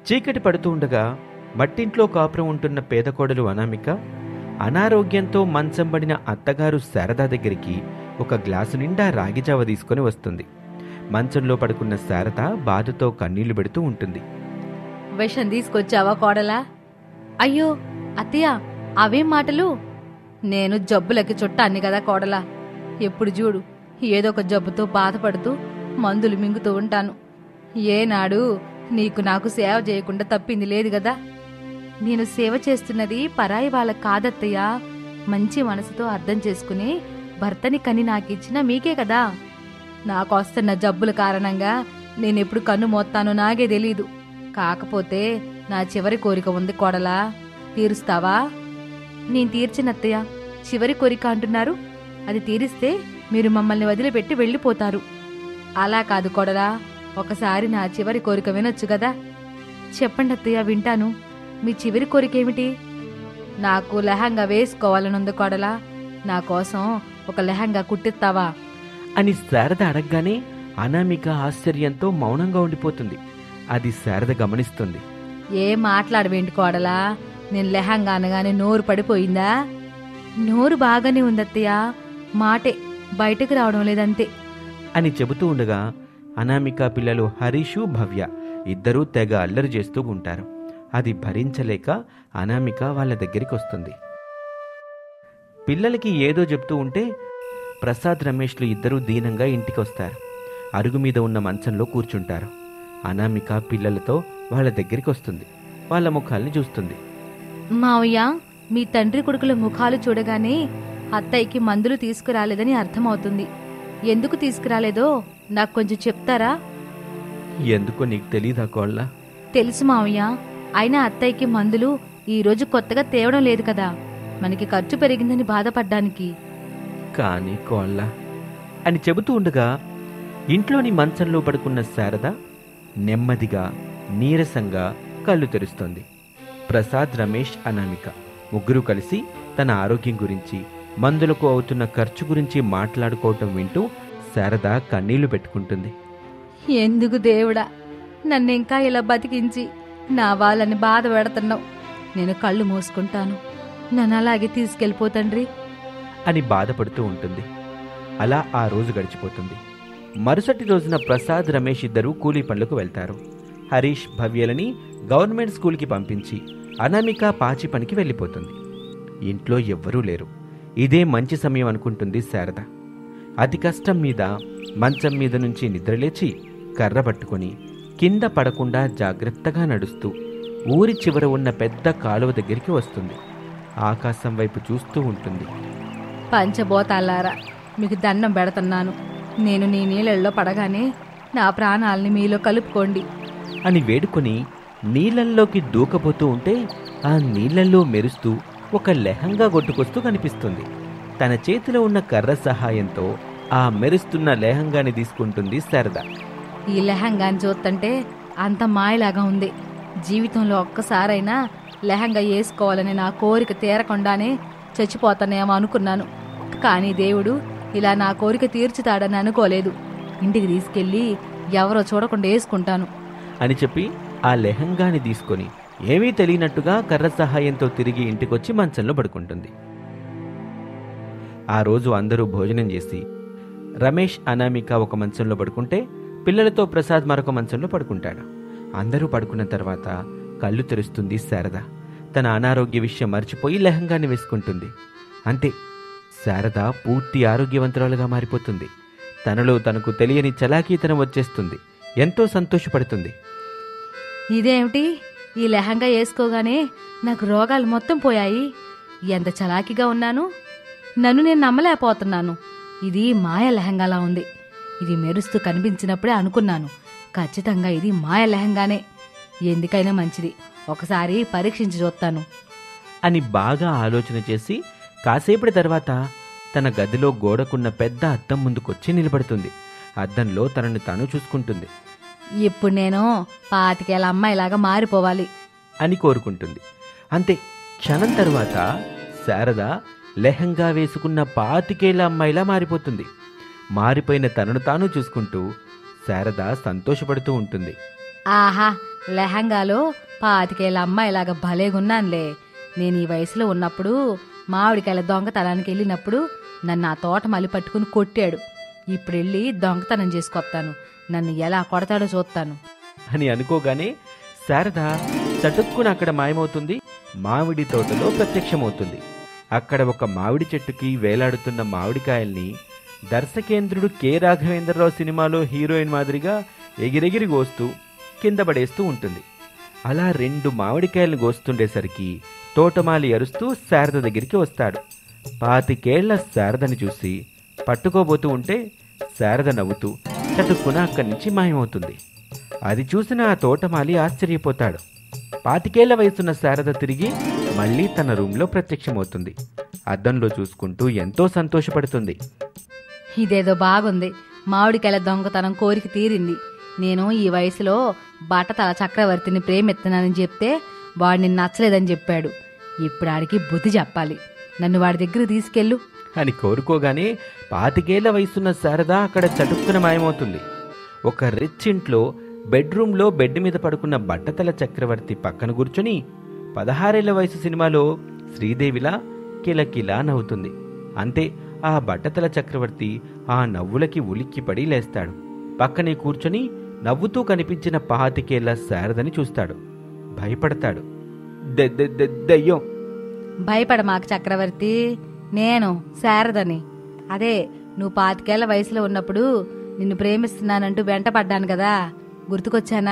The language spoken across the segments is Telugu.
చీకటి పడుతూ ఉండగా మట్టింట్లో కాపురం ఉంటున్న పేద కోడలు అనామిక అనారోగ్యంతో మంచం పడిన అత్తగారు శారదా దగ్గరికి ఒక గ్లాసు నిండా రాగిజావ తీసుకొని వస్తుంది మంచంలో పడుకున్న శారద బాధతో కన్నీళ్లు పెడుతూ ఉంటుంది విషం తీసుకొచ్చావా కోడలా అయ్యో అత్తయ్య అవేం మాటలు నేను జబ్బులకి చుట్టాన్ని కదా కోడలా ఎప్పుడు చూడు ఏదో ఒక జబ్బుతో బాధపడుతూ మందులు మింగుతూ ఉంటాను ఏనాడు నీకు నాకు సేవ చేయకుండా తప్పింది లేదు కదా నేను సేవ చేస్తున్నది పరాయి వాళ్ళ కాదత్తయ్య మంచి మనసుతో అర్థం చేసుకుని భర్తని కని నాకిచ్చిన మీకే కదా నాకు వస్తున్న జబ్బుల కారణంగా నేనెప్పుడు కన్ను మోస్తానో నాకే తెలీదు కాకపోతే నా చివరి కోరిక ఉంది కోడలా తీరుస్తావా నేను తీర్చినత్తయ్య చివరి కోరిక అంటున్నారు అది తీరిస్తే మీరు మమ్మల్ని వదిలిపెట్టి వెళ్ళిపోతారు అలా కాదు కోడలా ఒకసారి నా చివరి కోరిక వినొచ్చు కదా చెప్పండి అత్తయ్య వింటాను మీ చివరి కోరిక ఏమిటి నాకు లెహంగా వేసుకోవాలనుంది కోడలా నా కోసం ఒక లెహంగా కుట్టిస్తావా అని శారద అడగగానే అనామిక ఆశ్చర్యంతో మౌనంగా ఉండిపోతుంది అది శారద గమనిస్తుంది ఏ మాట్లాడవేంటి కోడలా నేను లెహంగా అనగానే నోరు పడిపోయిందా నోరు బాగానే ఉందత్తయ్య మాటే బయటకు రావడం లేదంతే అని చెబుతూ ఉండగా అనామిక పిల్లలు హరీషు భవ్య ఇద్దరూ తెగ అల్లరి చేస్తూ ఉంటారు అది భరించలేక అనామిక వాళ్ళ దగ్గరికి వస్తుంది పిల్లలకి ఏదో చెప్తూ ఉంటే ప్రసాద్ రమేష్లు ఇద్దరూ దీనంగా ఇంటికి వస్తారు అరుగు మీద ఉన్న మంచంలో కూర్చుంటారు అనామిక పిల్లలతో వాళ్ళ దగ్గరికి వస్తుంది వాళ్ళ ముఖాల్ని చూస్తుంది మావయ్య మీ తండ్రి కొడుకుల ముఖాలు చూడగానే అత్తయ్యకి మందులు తీసుకురాలేదని అర్థమవుతుంది ఎందుకు తీసుకురాలేదో నాకు కొంచెం చెప్తారా ఎందుకో నీకు తెలీదా కోళ్ళ తెలుసు మావయ్య అయినా అత్తయ్యకి మందులు ఈ రోజు కొత్తగా తేవడం లేదు కదా మనకి ఖర్చు పెరిగిందని బాధపడ్డానికి కానీ కోళ్ళ అని చెబుతూ ఉండగా ఇంట్లోని మంచంలో పడుకున్న శారద నెమ్మదిగా నీరసంగా కళ్ళు తెరుస్తోంది ప్రసాద్ రమేష్ అనామిక ముగ్గురు కలిసి తన ఆరోగ్యం గురించి మందులకు అవుతున్న ఖర్చు గురించి మాట్లాడుకోవటం వింటూ శారద కన్నీళ్లు పెట్టుకుంటుంది ఎందుకు దేవుడా నన్ను ఇంకా ఇలా బతికించి నా వాళ్ళని బాధ పెడుతున్నావు నేను కళ్ళు మూసుకుంటాను నన్ను అలాగే తీసుకెళ్ళిపోతండ్రి అని బాధపడుతూ ఉంటుంది అలా ఆ రోజు గడిచిపోతుంది మరుసటి రోజున ప్రసాద్ రమేష్ ఇద్దరూ కూలీ పనులకు వెళ్తారు హరీష్ భవ్యలని గవర్నమెంట్ స్కూల్కి పంపించి అనామిక పాచి పనికి వెళ్ళిపోతుంది ఇంట్లో ఎవ్వరూ లేరు ఇదే మంచి సమయం అనుకుంటుంది శారద అతి కష్టం మీద మంచం మీద నుంచి నిద్రలేచి కర్ర పట్టుకొని కింద పడకుండా జాగ్రత్తగా నడుస్తూ ఊరి చివర ఉన్న పెద్ద కాలువ దగ్గరికి వస్తుంది ఆకాశం వైపు చూస్తూ ఉంటుంది పంచబోతాలారా మీకు దండం పెడుతున్నాను నేను నీ నీళ్ళల్లో పడగానే నా ప్రాణాల్ని మీలో కలుపుకోండి అని వేడుకొని నీళ్ళల్లోకి దూకబోతూ ఉంటే ఆ నీళ్ళల్లో మెరుస్తూ ఒక లెహంగా కొట్టుకొస్తూ కనిపిస్తుంది తన చేతిలో ఉన్న కర్ర సహాయంతో ఆ మెరుస్తున్న లెహంగాని తీసుకుంటుంది శారద ఈ లెహంగాని చూస్తుంటే అంత మాయలాగా ఉంది జీవితంలో ఒక్కసారైనా లెహంగా వేసుకోవాలని నా కోరిక తీరకుండానే చచ్చిపోతానేమో అనుకున్నాను కానీ దేవుడు ఇలా నా కోరిక తీర్చుతాడని అనుకోలేదు ఇంటికి తీసుకెళ్ళి ఎవరో చూడకుండా వేసుకుంటాను అని చెప్పి ఆ లెహంగాని తీసుకొని ఏమీ తెలియనట్టుగా కర్ర సహాయంతో తిరిగి ఇంటికొచ్చి మంచంలో పడుకుంటుంది ఆ రోజు అందరూ భోజనం చేసి రమేష్ అనామిక ఒక మంచంలో పడుకుంటే పిల్లలతో ప్రసాద్ మరొక మంచంలో పడుకుంటాడు అందరూ పడుకున్న తర్వాత కళ్ళు తెరుస్తుంది శారద తన అనారోగ్య విషయం మర్చిపోయి లెహంగాని వేసుకుంటుంది అంతే శారద పూర్తి ఆరోగ్యవంతురాలుగా మారిపోతుంది తనలో తనకు తెలియని చలాకీతనం వచ్చేస్తుంది ఎంతో సంతోషపడుతుంది ఇదేమిటి ఈ లెహంగా వేసుకోగానే నాకు రోగాలు మొత్తం పోయాయి ఎంత చలాకీగా ఉన్నాను నన్ను నేను నమ్మలేకపోతున్నాను ఇది మాయ లెహంగాలా ఉంది ఇది మెరుస్తూ కనిపించినప్పుడే అనుకున్నాను ఖచ్చితంగా ఇది మాయ లెహంగానే ఎందుకైనా మంచిది ఒకసారి పరీక్షించి చూస్తాను అని బాగా ఆలోచన చేసి కాసేపటి తర్వాత తన గదిలో గోడకున్న పెద్ద అద్దం ముందుకొచ్చి నిలబడుతుంది అద్దంలో తనని తాను చూసుకుంటుంది ఇప్పుడు నేను పాతికేళ్ళ అమ్మాయిలాగా మారిపోవాలి అని కోరుకుంటుంది అంతే క్షణం తర్వాత శారద లెహంగా వేసుకున్న పాతికేళ్ల అమ్మాయిలా మారిపోతుంది మారిపోయిన తనను తాను చూసుకుంటూ శారద సంతోషపడుతూ ఉంటుంది ఆహా లెహంగాలో పాతికేళ్ళ అమ్మాయిలాగా భలేగున్నానులే నేను ఈ వయసులో ఉన్నప్పుడు మామిడికాయల దొంగతనానికి వెళ్ళినప్పుడు నన్ను ఆ తోట మళ్ళీ పట్టుకుని కొట్టాడు ఇప్పుడు వెళ్ళి దొంగతనం చేసుకొస్తాను నన్ను ఎలా కొడతాడో చూస్తాను అని అనుకోగానే శారద చటుక్కున అక్కడ మాయమవుతుంది మామిడి తోటలో ప్రత్యక్షమవుతుంది అక్కడ ఒక మామిడి చెట్టుకి వేలాడుతున్న మామిడికాయల్ని దర్శకేంద్రుడు కె రాఘవేంద్రరావు సినిమాలో హీరోయిన్ మాదిరిగా ఎగిరెగిరి గోస్తూ కింద పడేస్తూ ఉంటుంది అలా రెండు మామిడికాయలను గోస్తుండేసరికి తోటమాలి అరుస్తూ శారద దగ్గరికి వస్తాడు పాతికేళ్ల శారదని చూసి పట్టుకోబోతూ ఉంటే శారద నవ్వుతూ చటుక్కున అక్కడి నుంచి మాయమవుతుంది అది చూసిన ఆ తోటమాలి ఆశ్చర్యపోతాడు పాతికేళ్ల వయసున్న శారద తిరిగి మళ్ళీ తన రూమ్లో ప్రత్యక్షమవుతుంది అద్దంలో చూసుకుంటూ ఎంతో సంతోషపడుతుంది ఇదేదో బాగుంది మామిడికాయల దొంగతనం కోరిక తీరింది నేను ఈ వయసులో బట్టతల చక్రవర్తిని ప్రేమెత్తున్నానని చెప్తే వాడిని నచ్చలేదని చెప్పాడు ఇప్పుడు ఆడికి బుద్ధి చెప్పాలి నన్ను వాడి దగ్గర తీసుకెళ్ళు అని కోరుకోగానే పాతికేళ్ల వయసున్న శారద అక్కడ చటుక్కున మాయమవుతుంది ఒక రిచ్ ఇంట్లో బెడ్రూమ్లో బెడ్ మీద పడుకున్న బట్టతల చక్రవర్తి పక్కన కూర్చొని పదహారేళ్ల వయసు సినిమాలో శ్రీదేవిలా కిలకిలా నవ్వుతుంది అంతే ఆ బట్టతల చక్రవర్తి ఆ నవ్వులకి ఉలిక్కిపడి లేస్తాడు పక్కనే కూర్చొని నవ్వుతూ కనిపించిన పాతికేళ్ల శారదని చూస్తాడు భయపడతాడు "దె- దె- దె- దెయ్యం భయపడ మాకు చక్రవర్తి నేను శారదని అదే నువ్వు పాతికేళ్ల వయసులో ఉన్నప్పుడు నిన్ను ప్రేమిస్తున్నానంటూ వెంటపడ్డాను కదా గుర్తుకొచ్చానా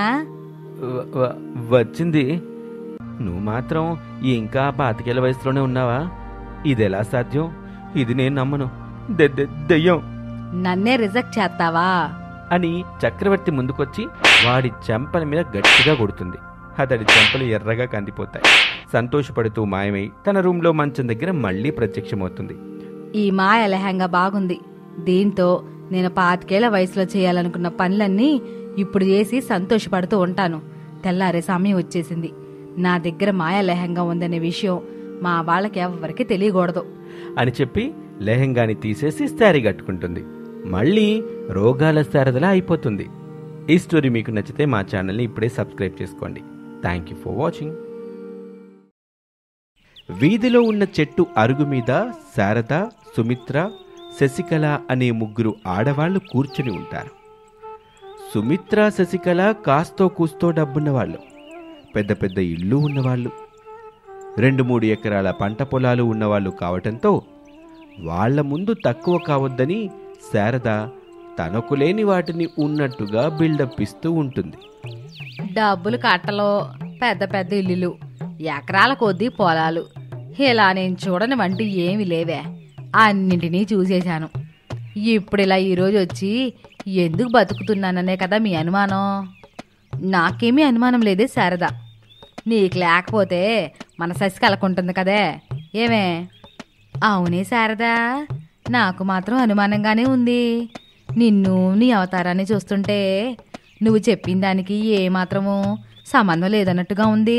వ- వ- వచ్చింది నువ్వు మాత్రం ఇంకా పాతికేళ్ల వయసులోనే ఉన్నావా ఇదెలా సాధ్యం ఇది నేను నమ్మను దె- దె- దెయ్యం నన్నే రిజెక్ట్ చేస్తావా అని చక్రవర్తి ముందుకొచ్చి వాడి చెంపల మీద గట్టిగా కొడుతుంది అతడి చెంపలు ఎర్రగా కందిపోతాయి సంతోషపడుతూ మాయమై తన రూమ్లో మంచం దగ్గర మళ్ళీ ప్రత్యక్షమవుతుంది ఈ మాయ లెహంగా బాగుంది దీంతో నేను పాతికేళ్ల వయసులో చేయాలనుకున్న పనులన్నీ ఇప్పుడు చేసి సంతోషపడుతూ ఉంటాను తెల్లారే సమయం వచ్చేసింది నా దగ్గర మాయ లెహంగా ఉందనే విషయం మా వాళ్ళకి ఎవ్వరికి తెలియకూడదు అని చెప్పి లెహంగాని తీసేసి శారీ కట్టుకుంటుంది మళ్ళీ రోగాల శారదలా అయిపోతుంది ఈ స్టోరీ మీకు నచ్చితే మా ఛానల్ని ఇప్పుడే సబ్స్క్రైబ్ చేసుకోండి థ్యాంక్ యూ ఫర్ వాచింగ్ వీధిలో ఉన్న చెట్టు అరుగు మీద శారద సుమిత్ర శశికళ అనే ముగ్గురు ఆడవాళ్లు కూర్చుని ఉంటారు సుమిత్ర శశికళ కాస్తో కూస్తో డబ్బున్నవాళ్ళు పెద్ద పెద్ద ఇళ్ళు ఉన్నవాళ్ళు రెండు మూడు ఎకరాల పంట పొలాలు ఉన్నవాళ్ళు కావటంతో వాళ్ళ ముందు తక్కువ కావద్దని శారద తనకు లేని వాటిని ఉన్నట్టుగా బిల్డప్ ఇస్తూ ఉంటుంది డబ్బులు కట్టలో పెద్ద పెద్ద ఇల్లులు ఎకరాల కొద్దీ పొలాలు ఇలా నేను చూడని వంటి ఏమి లేవే అన్నింటినీ చూసేశాను ఇప్పుడు ఇలా ఈరోజు వచ్చి ఎందుకు బతుకుతున్నాననే కదా మీ అనుమానం నాకేమీ అనుమానం లేదే శారద నీకు లేకపోతే మన ససి కలకుంటుంది కదే ఏమే అవునే శారదా నాకు మాత్రం అనుమానంగానే ఉంది నిన్ను నీ అవతారాన్ని చూస్తుంటే నువ్వు చెప్పిన దానికి ఏమాత్రము సంబంధం లేదన్నట్టుగా ఉంది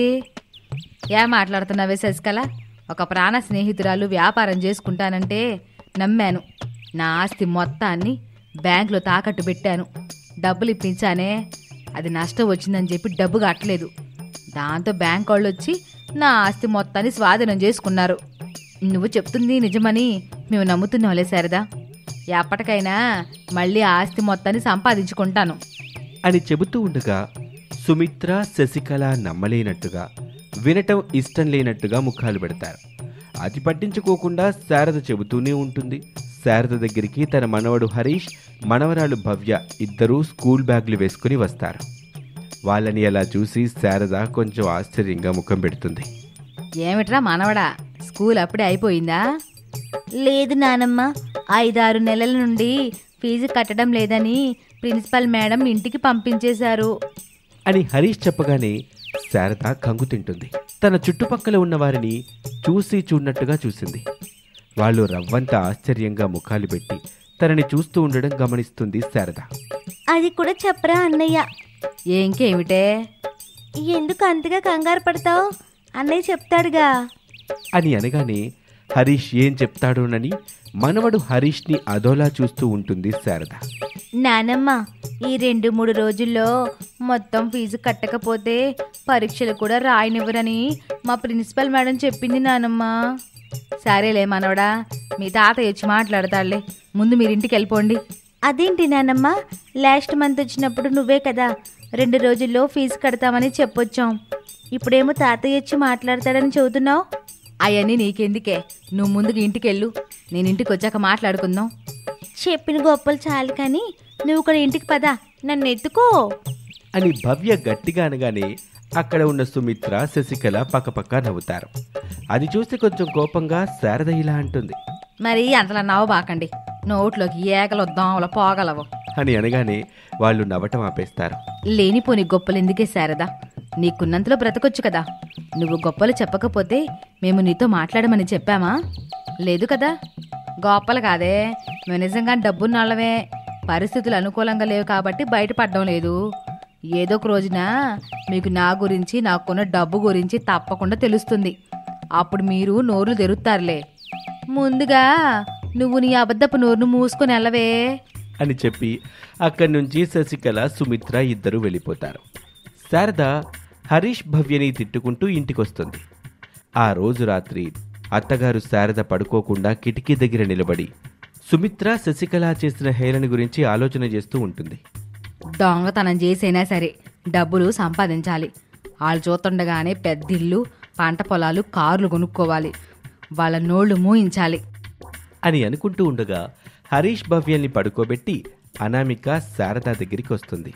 ఏ మాట్లాడుతున్నావే శశికళ ఒక ప్రాణ స్నేహితురాలు వ్యాపారం చేసుకుంటానంటే నమ్మాను నా ఆస్తి మొత్తాన్ని బ్యాంకులో తాకట్టు పెట్టాను డబ్బులు ఇప్పించానే అది నష్టం వచ్చిందని చెప్పి డబ్బు కట్టలేదు దాంతో బ్యాంక్ వాళ్ళు వచ్చి నా ఆస్తి మొత్తాన్ని స్వాధీనం చేసుకున్నారు నువ్వు చెప్తుంది నిజమని మేము నమ్ముతున్నావులే శారదా ఎప్పటికైనా మళ్ళీ ఆ ఆస్తి మొత్తాన్ని సంపాదించుకుంటాను అని చెబుతూ ఉండగా సుమిత్ర శశికళ నమ్మలేనట్టుగా వినటం ఇష్టం లేనట్టుగా ముఖాలు పెడతారు అది పట్టించుకోకుండా శారద చెబుతూనే ఉంటుంది శారద దగ్గరికి తన మనవడు హరీష్ మనవరాలు భవ్య ఇద్దరూ స్కూల్ బ్యాగులు వేసుకుని వస్తారు వాళ్ళని అలా చూసి శారద కొంచెం ఆశ్చర్యంగా ముఖం పెడుతుంది ఏమిట్రా మనవడా స్కూల్ అప్పుడే అయిపోయిందా లేదు నానమ్మ ఐదారు నెలల నుండి ఫీజు కట్టడం లేదని ప్రిన్సిపల్ మేడం ఇంటికి పంపించేశారు అని హరీష్ చెప్పగానే శారద కంగు తింటుంది తన చుట్టుపక్కల ఉన్న వారిని చూసి చూడనట్టుగా చూసింది వాళ్ళు రవ్వంత ఆశ్చర్యంగా ముఖాలు పెట్టి తనని చూస్తూ ఉండడం గమనిస్తుంది శారద అది కూడా చెప్పరా అన్నయ్య ఏంకేమిటే ఎందుకు అంతగా కంగారు పడతావు అన్నయ్య చెప్తాడుగా అని అనగానే హరీష్ ఏం చెప్తాడోనని మనవడు హరీష్ని అదోలా చూస్తూ ఉంటుంది శారద నానమ్మ ఈ రెండు మూడు రోజుల్లో మొత్తం ఫీజు కట్టకపోతే పరీక్షలు కూడా రాయనివ్వరని మా ప్రిన్సిపల్ మేడం చెప్పింది నానమ్మ సరేలే మనవడా మీ తాతయ్య వచ్చి మాట్లాడతాడులే ముందు మీరు ఇంటికి వెళ్ళిపోండి అదేంటి నానమ్మ లాస్ట్ మంత్ వచ్చినప్పుడు నువ్వే కదా రెండు రోజుల్లో ఫీజు కడతామని చెప్పొచ్చాం ఇప్పుడేమో తాతయ్య వచ్చి మాట్లాడతాడని చెబుతున్నావు అవన్నీ నీకెందుకే నువ్వు ముందుకు ఇంటికి వెళ్ళు నేను ఇంటికి వచ్చాక మాట్లాడుకుందాం చెప్పిన గొప్పలు చాలు కానీ నువ్వు కూడా ఇంటికి పద నన్ను ఎత్తుకో అని భవ్య గట్టిగా అనగానే అక్కడ ఉన్న సుమిత్ర శశికళ పక్కపక్క నవ్వుతారు అది చూసి కొంచెం కోపంగా శారద ఇలా అంటుంది మరి అంతలా నవ్వబాకండి నోట్లోకి ఏకలు దోమలు పోగలవు అని అనగానే వాళ్ళు నవ్వటం ఆపేస్తారు లేనిపోని గొప్పలు ఎందుకే శారదా నీకున్నంతలో బ్రతకొచ్చు కదా నువ్వు గొప్పలు చెప్పకపోతే మేము నీతో మాట్లాడమని చెప్పామా లేదు కదా గొప్పలు కాదే మేము నిజంగా డబ్బున్నోళ్ళమే పరిస్థితులు అనుకూలంగా లేవు కాబట్టి బయటపడడం లేదు ఏదో ఒక రోజున మీకు నా గురించి నాకున్న డబ్బు గురించి తప్పకుండా తెలుస్తుంది అప్పుడు మీరు నోరులు తెరుస్తారులే ముందుగా నువ్వు నీ అబద్ధపు నోరును మూసుకొని వెళ్ళవే అని చెప్పి అక్కడి నుంచి శశికళ సుమిత్ర ఇద్దరు వెళ్ళిపోతారు శారద హరీష్ భవ్యని తిట్టుకుంటూ ఇంటికొస్తుంది ఆ రోజు రాత్రి అత్తగారు శారద పడుకోకుండా కిటికీ దగ్గర నిలబడి సుమిత్ర శశికళ చేసిన హేళన గురించి ఆలోచన చేస్తూ ఉంటుంది దొంగతనం చేసైనా సరే డబ్బులు సంపాదించాలి వాళ్ళు చూస్తుండగానే పెద్దిల్లు పంట పొలాలు కార్లు కొనుక్కోవాలి వాళ్ళ నోళ్లు మూయించాలి అని అనుకుంటూ ఉండగా హరీష్ భవ్యల్ని పడుకోబెట్టి అనామిక శారద దగ్గరికి వస్తుంది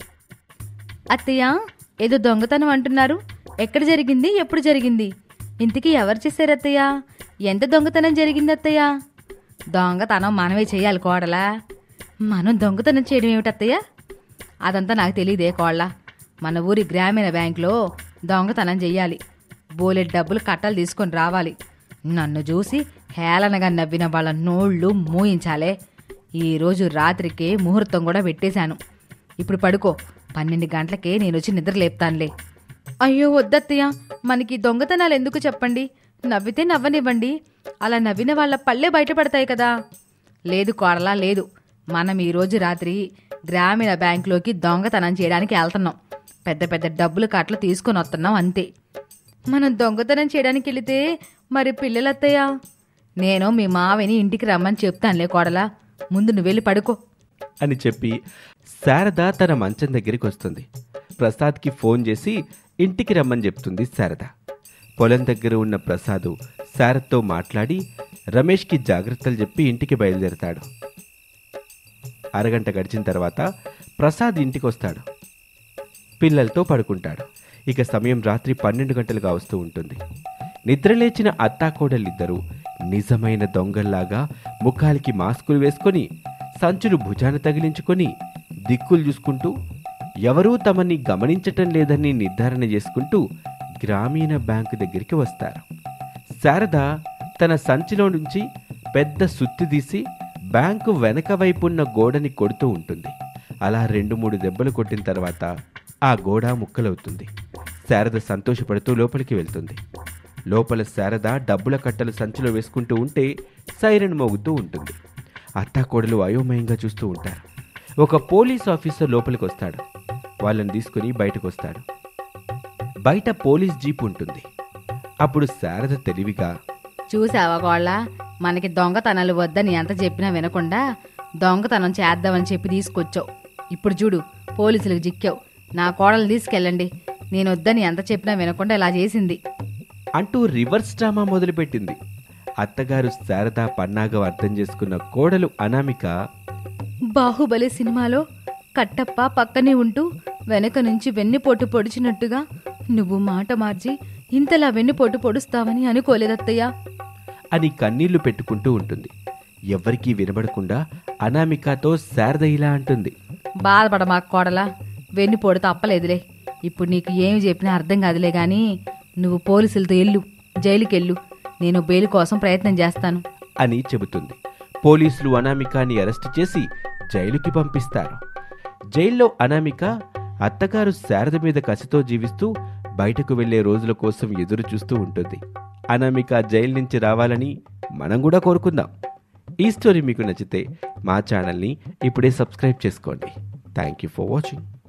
అత్తయ్య ఏదో దొంగతనం అంటున్నారు ఎక్కడ జరిగింది ఎప్పుడు జరిగింది ఇంతకీ ఎవరు చేశారు అత్తయ్య ఎంత దొంగతనం జరిగింది అత్తయ్య దొంగతనం మనమే చేయాలి కోడలా మనం దొంగతనం చేయడం ఏమిటి అత్తయ్య అదంతా నాకు తెలియదే కోళ్ళ మన ఊరి గ్రామీణ బ్యాంకులో దొంగతనం చెయ్యాలి బోలెడ్ డబ్బులు కట్టలు తీసుకొని రావాలి నన్ను చూసి హేళనగా నవ్విన వాళ్ళ నోళ్ళు మూయించాలే ఈరోజు రాత్రికి ముహూర్తం కూడా పెట్టేశాను ఇప్పుడు పడుకో పన్నెండు గంటలకే నేను వచ్చి నిద్ర లేపుతానులే అయ్యో వద్దత్తయ్య మనకి దొంగతనాలు ఎందుకు చెప్పండి నవ్వితే నవ్వనివ్వండి అలా నవ్విన వాళ్ళ పళ్ళే బయటపడతాయి కదా లేదు కోడలా లేదు మనం ఈరోజు రాత్రి గ్రామీణ బ్యాంకులోకి దొంగతనం చేయడానికి వెళ్తున్నాం పెద్ద పెద్ద డబ్బులు కట్టలు తీసుకొని వస్తున్నాం అంతే మనం దొంగతనం చేయడానికి వెళితే మరి పిల్లలత్తయ్యా నేను మీ మావని ఇంటికి రమ్మని చెప్తానులే కోడలా ముందు నువ్వు వెళ్ళి పడుకో అని చెప్పి శారద తన మంచం దగ్గరికి వస్తుంది ప్రసాద్కి ఫోన్ చేసి ఇంటికి రమ్మని చెప్తుంది శారద పొలం దగ్గర ఉన్న ప్రసాద్ శారద్తో మాట్లాడి రమేష్కి జాగ్రత్తలు చెప్పి ఇంటికి బయలుదేరతాడు అరగంట గడిచిన తర్వాత ప్రసాద్ ఇంటికి వస్తాడు పిల్లలతో పడుకుంటాడు ఇక సమయం రాత్రి పన్నెండు గంటలుగా వస్తూ ఉంటుంది నిద్రలేచిన అత్తాకోడలిద్దరూ నిజమైన దొంగల్లాగా ముఖాలకి మాస్కులు వేసుకొని సంచులు భుజాన తగిలించుకొని దిక్కులు చూసుకుంటూ ఎవరూ తమని గమనించటం లేదని నిర్ధారణ చేసుకుంటూ గ్రామీణ బ్యాంకు దగ్గరికి వస్తారు శారద తన సంచిలో నుంచి పెద్ద సుత్తి తీసి బ్యాంకు వెనక వైపున్న గోడని కొడుతూ ఉంటుంది అలా రెండు మూడు దెబ్బలు కొట్టిన తర్వాత ఆ గోడ ముక్కలవుతుంది శారద సంతోషపడుతూ లోపలికి వెళ్తుంది లోపల శారద డబ్బుల కట్టలు సంచిలో వేసుకుంటూ ఉంటే సైరన్ మోగుతూ ఉంటుంది అత్తాకోడలు అయోమయంగా చూస్తూ ఉంటారు ఒక పోలీస్ ఆఫీసర్ లోపలికి వస్తాడు వాళ్ళని తీసుకుని బయటకు వస్తాడు బయట పోలీస్ జీప్ ఉంటుంది అప్పుడు శారద తెలివిగా చూసావా కోళ్ళ మనకి దొంగతనాలు వద్దని ఎంత చెప్పినా వినకుండా దొంగతనం చేద్దామని చెప్పి తీసుకొచ్చావు ఇప్పుడు చూడు పోలీసులకు జిక్కావు నా కోడలు తీసుకెళ్ళండి నేను వద్దని ఎంత చెప్పినా వినకుండా ఇలా చేసింది అంటూ రివర్స్ డ్రామా మొదలుపెట్టింది అత్తగారు శారద పన్నాగం అర్థం చేసుకున్న కోడలు అనామిక బాహుబలి సినిమాలో కట్టప్ప పక్కనే ఉంటూ వెనక నుంచి వెన్నుపోటు పొడిచినట్టుగా నువ్వు మాట మార్చి ఇంతలా వెన్నుపోటు పొడుస్తావని అనుకోలేదత్తయ్యా అని కన్నీళ్లు పెట్టుకుంటూ ఉంటుంది ఎవ్వరికీ వినబడకుండా అనామికతో శారద ఇలా అంటుంది బాధపడ మా కోడలా వెన్నుపోటు తప్పలేదులే ఇప్పుడు నీకు ఏమి చెప్పినా అర్థం కాదులే గాని నువ్వు పోలీసులతో ఎల్లు జైలుకెళ్ళు నేను బెయిల్ కోసం ప్రయత్నం చేస్తాను అని చెబుతుంది పోలీసులు అనామికాని అరెస్ట్ చేసి జైలుకి పంపిస్తారు జైల్లో అనామిక అత్తగారు శారద మీద కసితో జీవిస్తూ బయటకు వెళ్లే రోజుల కోసం ఎదురు చూస్తూ ఉంటుంది అనామిక జైలు నుంచి రావాలని మనం కూడా కోరుకుందాం ఈ స్టోరీ మీకు నచ్చితే మా ఛానల్ని ఇప్పుడే సబ్స్క్రైబ్ చేసుకోండి థ్యాంక్ యూ ఫర్ వాచింగ్